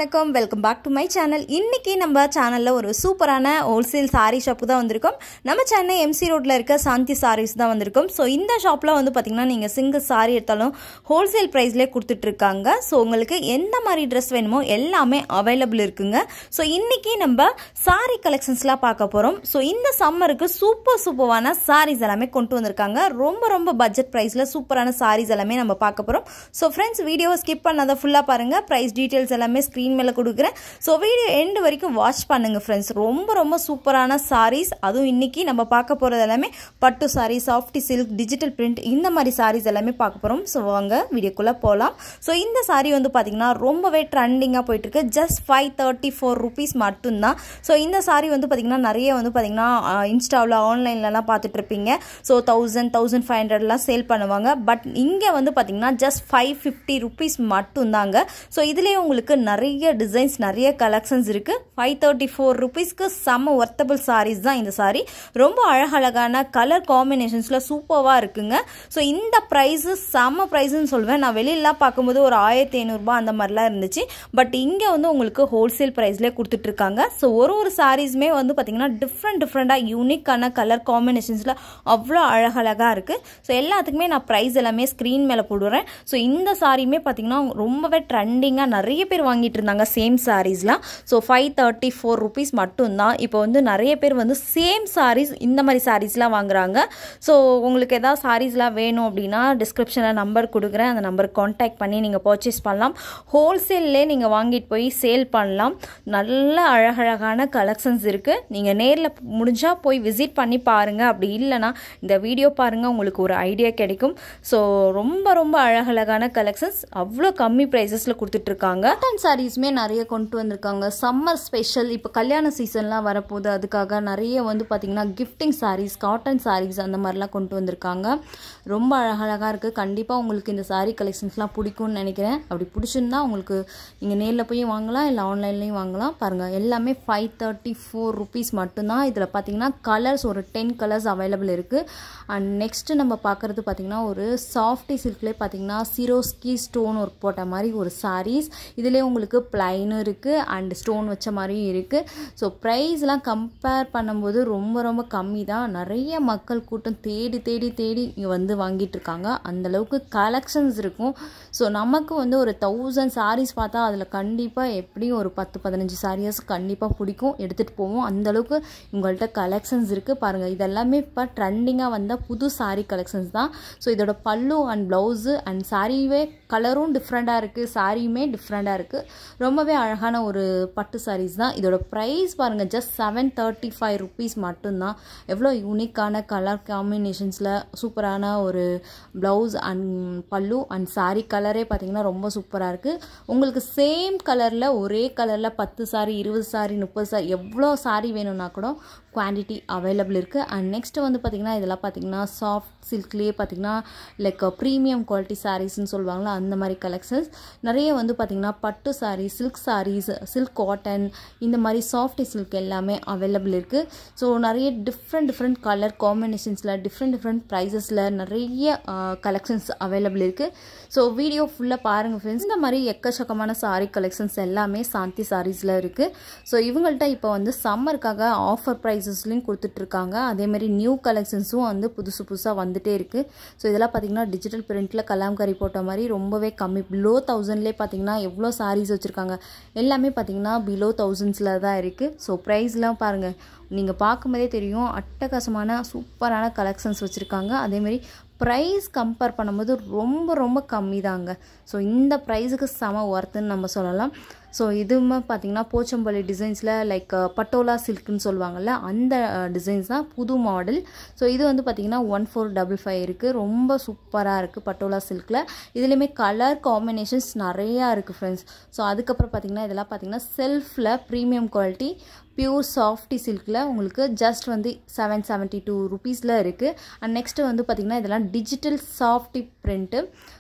வணக்கம் welcome back to my channel இன்னைக்கு நம்ம சேனலில் ஒரு சூப்பரான ஹோல்சேல் சாரீ ஷாப்புக்கு தான் வந்திருக்கோம் நம்ம சென்னை எம்சி ரோட்டில் இருக்க சாந்தி சாரீஸ் தான் வந்திருக்கோம் ஸோ இந்த ஷாப்பில் வந்து பார்த்திங்கன்னா நீங்கள் சிங்கிள் சாரீ எடுத்தாலும் ஹோல்சேல் ப்ரைஸ்லேயே கொடுத்துட்ருக்காங்க ஸோ உங்களுக்கு எந்த மாதிரி ட்ரெஸ் வேணுமோ எல்லாமே அவைலபிள் இருக்குங்க ஸோ இன்னைக்கு நம்ம சாரீ கலெக்ஷன்ஸ்லாம் பார்க்க போகிறோம் ஸோ இந்த சம்மருக்கு சூப்பர் சூப்பரான சாரீஸ் எல்லாமே கொண்டு வந்திருக்காங்க ரொம்ப ரொம்ப பட்ஜெட் ப்ரைஸில் சூப்பரான சாரீஸ் எல்லாமே நம்ம பார்க்க போகிறோம் ஸோ ஃப்ரெண்ட்ஸ் வீடியோவை ஸ்கிப் பண்ணாத ஃபுல்லாக பாருங்கள் ப்ரைஸ் டீட்டெயில்ஸ் எல்லாமே ஸ்க்ரீன் மேலே கொடுக்குறேன் ஸோ வீடியோ எண்டு வரைக்கும் வாட்ச் பண்ணுங்கள் ஃப்ரெண்ட்ஸ் ரொம்ப ரொம்ப சூப்பரான சாரீஸ் அதுவும் இன்னைக்கு நம்ம பார்க்க போகிறது எல்லாமே பட்டு sari softy silk digital print இந்த மாதிரி சாரீஸ் எல்லாமே பார்க்க போகிறோம் ஸோ வாங்க வீடியோக்குள்ளே போகலாம் ஸோ இந்த சாரீ வந்து பார்த்திங்கன்னா ரொம்பவே ட்ரெண்டிங்காக போயிட்டுருக்கு just five thirty four rupees மட்டும்தான் ஸோ இந்த சாரீ வந்து பார்த்திங்கன்னா நிறைய வந்து பார்த்திங்கன்னா இன்ஸ்டாவில் ஆன்லைன்லலாம் பார்த்துட்டு இருப்பீங்க ஸோ தௌசண்ட் தௌசண்ட் ஃபைவ் ஹண்ட்ரட்லாம் சேல் பண்ணுவாங்க பட் இங்கே வந்து பார்த்திங்கன்னா ஜஸ்ட் ஃபைவ் ஃபிஃப்டி ருபீஸ் மட்டும்தாங்க ஸோ இதுலேயே உங்களுக்கு நிறைய டிசைன்ஸ் நிறைய கலெக்ஷன்ஸ் இருக்குது ஃபைவ் தேர்ட்டி ஃபோர் ருபீஸ்க்கு செம்ம ஒர்த்தபிள் சாரீஸ் தான் இந்த சாரீ ரொம்ப அழகழகான கலர் காம்பினேஷன்ஸில் சூப்பராக இருக்குங்க ஸோ இந்த ப்ரைஸு செம்ம ப்ரைஸுன்னு சொல்லுவேன் நான் வெளியிலலாம் பார்க்கும்போது ஒரு ஆயிரத்தி ஐநூறுரூபா அந்த மாதிரிலாம் இருந்துச்சு பட் இங்கே வந்து உங்களுக்கு ஹோல்சேல் ப்ரைஸ்லேயே கொடுத்துட்ருக்காங்க ஸோ ஒரு ஒரு சாரீஸுமே வந்து பார்த்திங்கன்னா டிஃப்ரெண்ட் டிஃப்ரெண்ட்டாக யூனிக்கான கலர் காம்பினேஷன்ஸில் அவ்வளோ அழகழகாக இருக்குது ஸோ எல்லாத்துக்குமே நான் ப்ரைஸ் எல்லாமே ஸ்க்ரீன் மேலே போடுறேன் ஸோ இந்த சாரியுமே பார்த்திங்கன்னா ரொம்பவே ட்ரெண்டிங்காக நிறைய பேர் வாங்கிட்டு இருந்தாங்க சேம் சாரீஸ்லாம் so five thirty four rupees மட்டும்தான் இப்போ வந்து நிறைய பேர் வந்து சேம் சாரீஸ் இந்த மாதிரி சாரீஸ்லாம் வாங்குறாங்க ஸோ உங்களுக்கு எதாவது சாரீஸ்லாம் வேணும் அப்படின்னா டிஸ்கிரிப்ஷனில் நம்பர் கொடுக்குறேன் அந்த நம்பருக்கு காண்டாக்ட் பண்ணி நீங்கள் பர்ச்சேஸ் பண்ணலாம் ஹோல்சேல்லே நீங்கள் வாங்கிட்டு போய் சேல் பண்ணலாம் நல்ல அழகழகான கலெக்ஷன்ஸ் இருக்குது நீங்கள் நேரில் முடிஞ்சால் போய் விசிட் பண்ணி பாருங்கள் அப்படி இல்லைனா இந்த வீடியோ பாருங்கள் உங்களுக்கு ஒரு ஐடியா கிடைக்கும் ஸோ ரொம்ப ரொம்ப அழகழகான கலெக்ஷன்ஸ் அவ்வளோ கம்மி ப்ரைஸஸில் கொடுத்துட்ருக்காங்க காட்டன் சாரீஸுமே நிறைய கொண்டு வந்திருக்காங்க சம்மர் ஸ்பெஷல் இப்போ கல்யாண சீசன்லாம் வரப்போகுது அதுக்காக நிறைய வந்து பார்த்திங்கன்னா கிஃப்டிங் சாரீஸ் காட்டன் சாரீஸ் அந்த மாதிரிலாம் கொண்டு வந்திருக்காங்க ரொம்ப அழகழகாக இருக்குது கண்டிப்பாக உங்களுக்கு இந்த சாரீ கலெக்ஷன்ஸ்லாம் பிடிக்கும்னு நினைக்கிறேன் அப்படி பிடிச்சிருந்தா உங்களுக்கு நீங்கள் நேரில் போய் வாங்கலாம் இல்லை ஆன்லைன்லேயும் வாங்கலாம் பாருங்கள் எல்லாமே ஃபைவ் தேர்ட்டி ஃபோர் ருபீஸ் மட்டும்தான் இதில் பார்த்தீங்கன்னா கலர்ஸ் ஒரு டென் கலர்ஸ் அவைலபிள் இருக்குது அண்ட் நெக்ஸ்ட்டு நம்ம பார்க்குறது பார்த்திங்கன்னா ஒரு சாஃப்டி சில்க்லேயே பார்த்தீங்கன்னா சிரோஸ்கி ஸ்டோன் ஒர்க் போட்ட மாதிரி ஒரு சாரீஸ் இதிலே உங்களுக்கு பிளைனும் இருக்குது அண்ட் ஸ்டோன் வச்ச மாதிரியும் இருக்குது ஸோ ப்ரைஸ்லாம் கம்பேர் பண்ணும்போது ரொம்ப ரொம்ப கம்மி தான் நிறைய மக்கள் கூட்டம் தேடி தேடி தேடி இங்கே வந்து வாங்கிட்டு இருக்காங்க அந்தளவுக்கு கலெக்ஷன்ஸ் இருக்கும் ஸோ நமக்கு வந்து ஒரு தௌசண்ட் சாரீஸ் பார்த்தா அதில் கண்டிப்பாக எப்படியும் ஒரு பத்து பதினஞ்சு சாரீஸ் கண்டிப்பாக பிடிக்கும் எடுத்துகிட்டு போவோம் அந்தளவுக்கு உங்கள்கிட்ட கலெக்ஷன்ஸ் இருக்குது பாருங்கள் இதெல்லாமே இப்போ ட்ரெண்டிங்காக வந்த புது சாரீ கலெக்ஷன்ஸ் தான் ஸோ இதோட பல்லு அண்ட் ப்ளவுஸு அண்ட் சாரீவே கலரும் டிஃப்ரெண்ட்டாக இருக்குது சாரியுமே டிஃப்ரெண்ட்டாக இருக்குது ரொம்பவே அழகான ஒரு பட்டு சாரீஸ் தான் இதோட ப்ரைஸ் பாருங்கள் just seven thirty five rupees மட்டும்தான் எவ்வளோ யூனிக்கான கலர் காம்பினேஷன்ஸில் சூப்பரான ஒரு ப்ளவுஸ் அண்ட் பல்லு அண்ட் சாரீ கலரே பார்த்திங்கன்னா ரொம்ப சூப்பராக இருக்குது உங்களுக்கு சேம் கலரில் ஒரே கலரில் பத்து சாரி இருபது சாரி முப்பது சாரி எவ்வளோ சாரி வேணும்னா கூட குவான்டிட்டி அவைலபிள் இருக்குது அண்ட் நெக்ஸ்ட்டு வந்து பார்த்திங்கன்னா இதெல்லாம் பார்த்திங்கன்னா சாஃப்ட் சில்க்லேயே பார்த்திங்கன்னா லைக் ப்ரீமியம் குவாலிட்டி சாரீஸ்னு சொல்லுவாங்களா அந்த மாதிரி கலெக்ஷன்ஸ் நிறைய வந்து பார்த்திங்கன்னா பட்டு sari silk saris silk cotton இந்த மாதிரி சாஃப்டி சில்க் எல்லாமே அவைலபிள் இருக்குது ஸோ நிறைய டிஃப்ரெண்ட் டிஃப்ரெண்ட் கலர் காம்பினேஷன்ஸில் டிஃப்ரெண்ட் டிஃப்ரெண்ட் ப்ரைஸஸில் நிறைய கலெக்ஷன்ஸ் அவைலபிள் இருக்குது ஸோ வீடியோ ஃபுல்லாக பாருங்கள் ஃப்ரெண்ட்ஸ் இந்த மாதிரி எக்கச்சக்கமான சாரீ கலெக்ஷன்ஸ் எல்லாமே சாந்தி சாரீஸில் இருக்குது ஸோ இவங்கள்ட்ட இப்போ வந்து சம்மருக்காக ஆஃபர் ப்ரைஸஸ்லையும் கொடுத்துட்ருக்காங்க அதேமாதிரி நியூ கலெக்ஷன்ஸும் வந்து புதுசு புதுசாக வந்துகிட்டே இருக்குது ஸோ இதெல்லாம் பார்த்திங்கன்னா டிஜிட்டல் பிரிண்ட்டில் கலாம்கரி போட்ட மாதிரி ரொம்பவே கம்மி பிலோ தௌசண்ட்லேயே பார்த்திங்கன்னா எவ்வளோ சாரீஸ் வச்சுருக்காங்க எல்லாமே பார்த்திங்கன்னா பிலோ தௌசண்ட்ஸில் தான் இருக்குது ஸோ ப்ரைஸ்லாம் பாருங்கள் நீங்கள் பார்க்கும்போதே தெரியும் அட்டகாசமான சூப்பரான கலெக்ஷன்ஸ் வச்சுருக்காங்க அதேமாரி ப்ரைஸ் கம்பேர் பண்ணும்போது ரொம்ப ரொம்ப கம்மி தாங்க ஸோ இந்த ப்ரைஸுக்கு செம ஒர்த்துன்னு நம்ம சொல்லலாம் ஸோ இதுவுமே பார்த்திங்கன்னா போச்சம்பள்ளி டிசைன்ஸில் லைக் பட்டோலா சில்க்குன்னு சொல்லுவாங்கள்ல அந்த டிசைன்ஸ் தான் புது மாடல் ஸோ இது வந்து பார்த்திங்கன்னா ஒன் ஃபோர் டபுள் ஃபைவ் இருக்குது ரொம்ப சூப்பராக இருக்குது பட்டோலா சில்கில் இதுலேயுமே கலர் காம்பினேஷன்ஸ் நிறையா இருக்குது ஃப்ரெண்ட்ஸ் ஸோ அதுக்கப்புறம் பார்த்திங்கன்னா இதெல்லாம் பார்த்திங்கன்னா செல்ஃபில் ப்ரீமியம் குவாலிட்டி பியூர் சாஃப்டி சில்கில் உங்களுக்கு ஜஸ்ட் வந்து செவன் செவன்ட்டி டூ ருபீஸில் இருக்குது அண்ட் நெக்ஸ்ட்டு வந்து பார்த்திங்கன்னா இதெல்லாம் டிஜிட்டல் சாஃப்டி பிரிண்ட்டு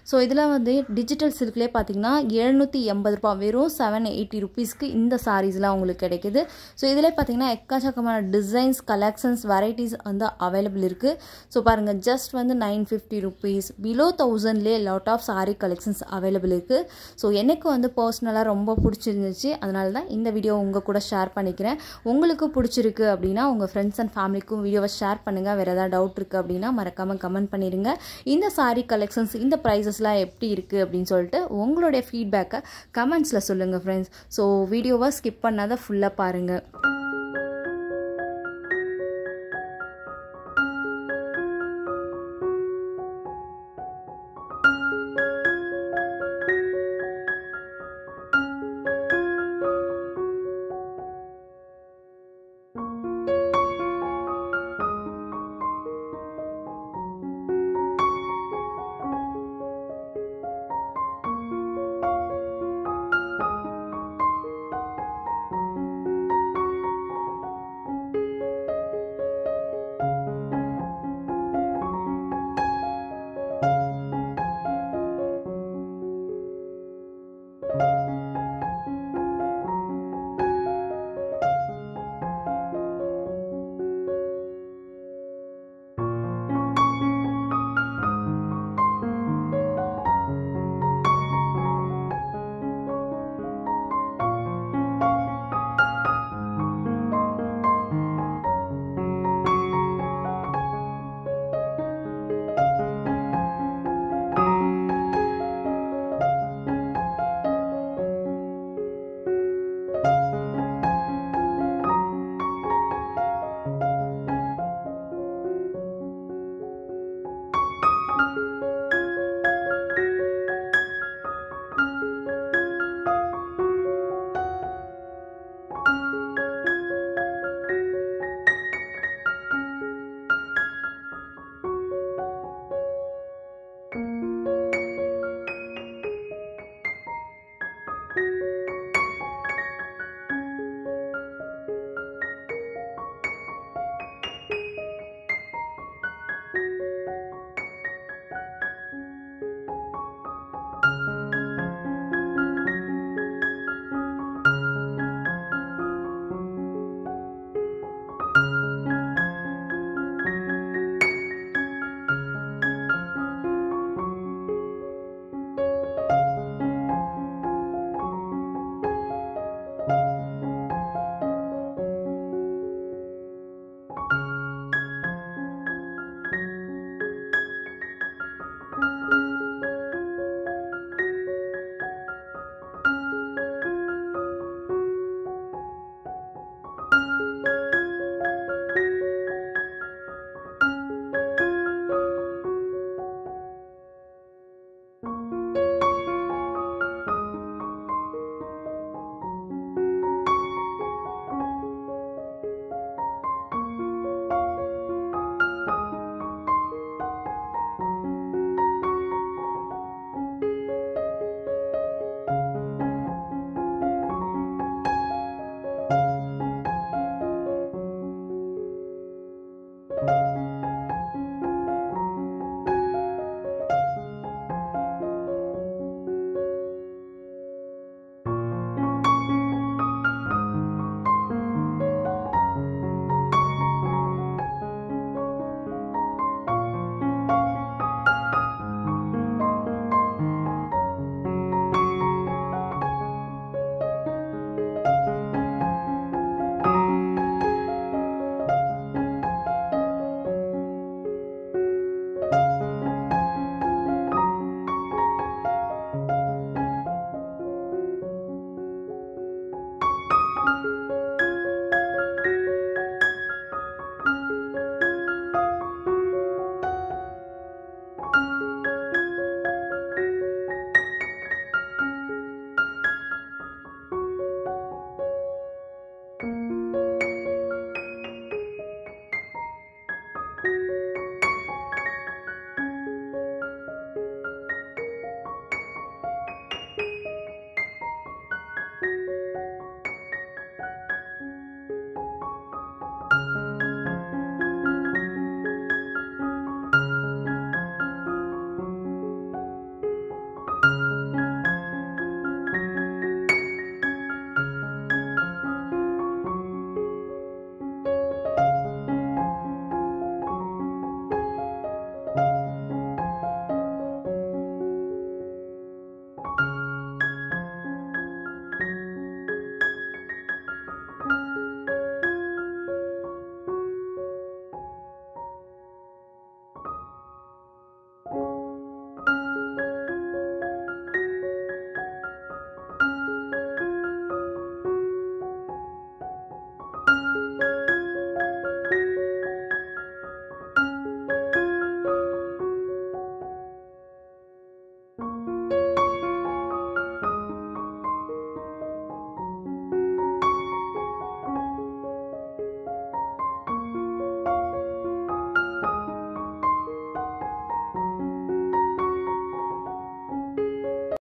ஸோ இதில் வந்து டிஜிட்டல் சில்க்லேயே பார்த்தீங்கன்னா எழுநூற்றி எண்பது ரூபா வெறும் செவன் எயிட்டி ருபீஸ்க்கு இந்த சாரீஸ்லாம் உங்களுக்கு கிடைக்குது ஸோ இதில் பார்த்தீங்கன்னா எக்கச்சக்கமான டிசைன்ஸ் கலெக்ஷன்ஸ் வெரைட்டிஸ் வந்து அவைலபிள் இருக்குது ஸோ பாருங்கள் ஜஸ்ட் வந்து நைன் ஃபிஃப்டி ருபீஸ் பிலோ தௌசண்ட்லேயே lot of sari collections available இருக்குது ஸோ எனக்கு வந்து பர்சனலாக ரொம்ப பிடிச்சிருந்துச்சு அதனால தான் இந்த வீடியோ உங்கள் கூட ஷேர் பண்ணிக்கிறேன் உங்களுக்கு பிடிச்சிருக்கு அப்படின்னா உங்கள் ஃப்ரெண்ட்ஸ் அண்ட் ஃபேமிலிக்கும் வீடியோவை ஷேர் பண்ணுங்கள் வேறு ஏதாவது டவுட் இருக்குது அப்படின்னா மறக்காமல் கமெண்ட் பண்ணிடுங்க இந்த சாரீ கலெக்ஷன்ஸ் இந்த ப்ரைஸஸ்லாம் எப்படி இருக்குது அப்படின்னு சொல்லிட்டு உங்களுடைய ஃபீட்பேக்கை கமெண்ட்ஸில் சொல்லுங்கள் ஃப்ரெண்ட்ஸ் ஸோ வீடியோவை ஸ்கிப் பண்ணாத ஃபுல்லாக பாருங்கள்